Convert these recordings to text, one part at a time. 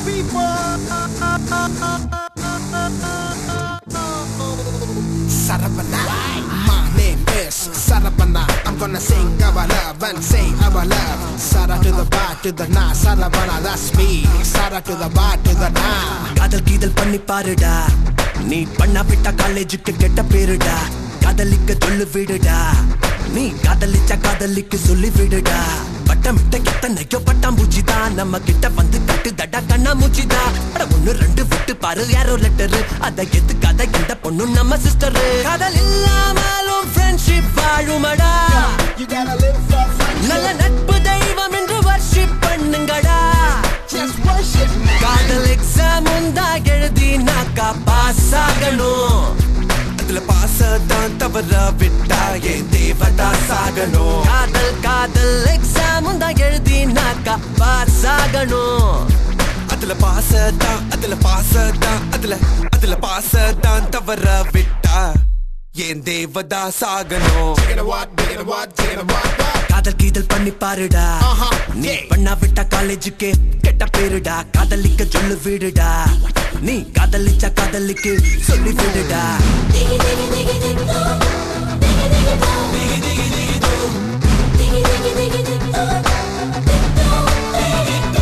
Saravana. My name is Saravana. I'm gonna sing our love and say our love. Sara to the bar to the na. Saravana, that's me. Sara to the bar to the na. காதல் கீதல் பண்ணி பாருடா நீ பண்ணா விட்டா காலேஜுக்கு கெட்ட பேருடா காதலிக்க சொல்லு விடுடா நீ காதலிச்சா காதலிக்கு சொல்லி விடுடா பட்டம் விட்ட எத்தனையோ பட்டாம்பூச்சி தான் நம்ம கிட்ட வந்து கட்டு தட்டா கண்ணா மூச்சி தான் அட ஒண்ணு ரெண்டு விட்டு பாரு யாரோ லெட்டரு அதை எதுக்காத இந்த பொண்ணு நம்ம சிஸ்டர் காதல் இல்லாமலும் ஃப்ரெண்ட்ஷிப் வாழுமடா You gotta live for friendship. நல்ல நட்பு தெய்வம் என்று வர்ஷிப் பண்ணுங்கடா Just worship me. காதல் எக்ஸாம் உண்டா எழுதினாக்கா பாஸ் ஆகணும் அதுல பாஸ் தான் தவற விட்டா ஏன் தேவதா சாகணும் காதல் காதல் எக்ஸாம் உண்டா எழுதினாக்கா பாஸ் ஆகணும் அதுல பாஸ் தான் அதுல பாஸ் தான் அதுல அதுல பாஸ் தான் தவற விட்டா ஏன் தேவதா சாகணும் Taking a what, taking a what, taking a what, what? காதல் கீதல் பண்ணி பாருடா Uh-huh. நீ Yeah. பண்ணா விட்டா காலேஜுக்கு கெட்ட பேருடா காதலிக்க சொல்லு விடுடா நீ காதலிச்சா காதலிக்கு சொல்லி விடுடா Diggy diggy diggy dig do. Diggy diggy do. Diggy diggy diggy do. Diggy diggy diggy dig do. Dig do. Dig do.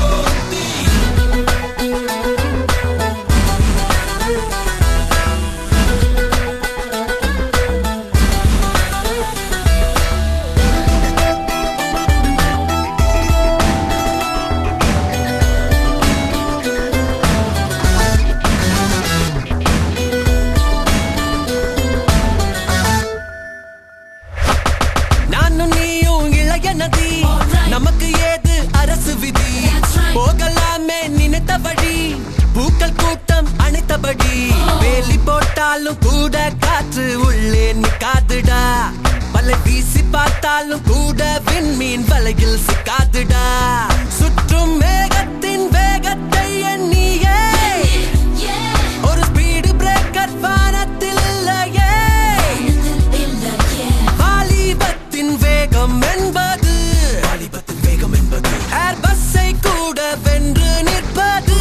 நானும் நீயும் இளைய நதி Alright. நமக்கு ஏது அரசு விதி That's right. போகலாமே நினைத்தபடி பூக்கள் கூட்டம் அணைத்தபடி வேலி போட்டாலும் கூட காற்று உள்ளே நிக்காதுடா வலை வீசி பார்த்தாலும் கூட விண்மீன் வலையில் சிக்காதுடா சுற்றும் மேகத்தின் வேகத்தை எண்ணியே Yeah. ஒரு ஸ்பீடு பிரேக்கர் வானத்தில் இல்லையே இல்ல yeah. வாலிபத்தின் வேகம் என்பது வாலிபத்தின் வேகம் என்பது ஏர் பஸ்ஸை கூட வென்று நிற்பது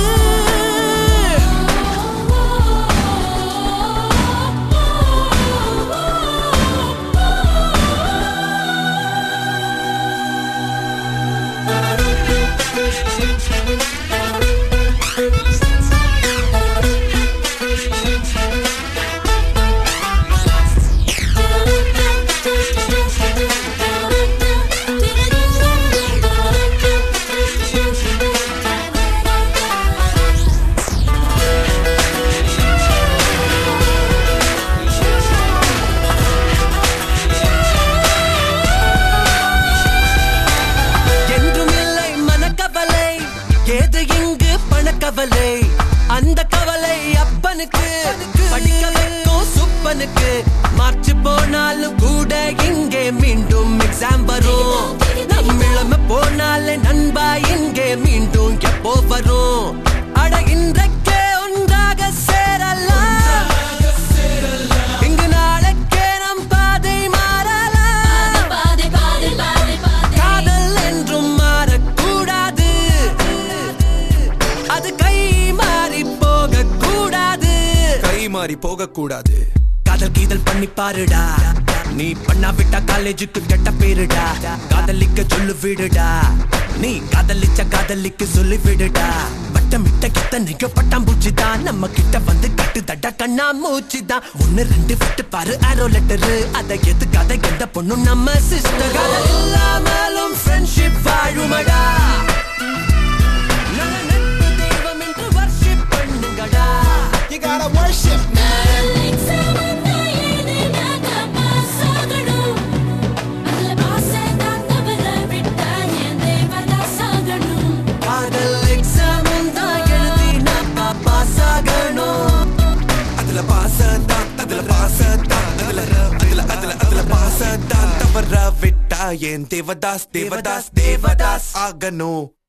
என்றும் இல்லை மனக்கவலை ஏது இங்கு பணக்கவலை அந்த கவலை அப்பனுக்கு படிக்க வைக்கும் சுப்பனுக்கு மார்ச் போனாலும் கூட இங்கே மீண்டும் எக்ஸாம் வரும் நம்மிழமை போனாலே நண்பா இங்கே மீண்டும் எப்போ வரும் அட இன்றைக்கே ஒன்றாக சேரலாம் இங்கு நாளைக்கே நம் பாதை மாறலாம் பாதை பாதை பாதை பாதை காதல் என்றும் மாறக்கூடாது அது கை மாறி போக கூடாது கை மாறி போக கூடாது காதல் கீதல் பண்ணி பாருடா நீ பண்ணா விட்டா காலேஜுக்கு கெட்ட பேருடா காதலிக்க சொல்லு விடுடா நீ காதலிச்ச காதலிக்கு சொல்லி விடுடா வட்டம் விட்ட எத்தனையோ பட்டாம்பூச்சி தான் நம்ம கிட்ட வந்து கட்டு தட்டா கண்ணா மூச்சு தான் ஒன்னு ரெண்டு விட்டு பாரு ஆரோ லெட்டரு அதை எதுக்காத எந்த பொண்ணும் நம்ம சிஸ்டர் காதல் இல்லாமலும் ஃப்ரெண்ட்ஷிப் வாழுமடா நல்ல நட்பு தெய்வம் என்று வர்ஷிப் பண்ணுங்கடா You gotta worship me. Exam வந்தா எழுதினாக்கா பாஸ் ஆகணும். அதுல பாஸ் தான் தவற விட்டா என் தேவதா சாகணும். காதல் எக்ஸாம் தான் எழுதி நான் பாஸ் ஆகணும் அதுல பாசத்தான் அதுல பாசத்தான் அதுல அதுல அதுல அதுல பாசத்தான் தவற விட்டா ஏன் தேவதாஸ் தேவதாஸ் தேவதாஸ் ஆகணும்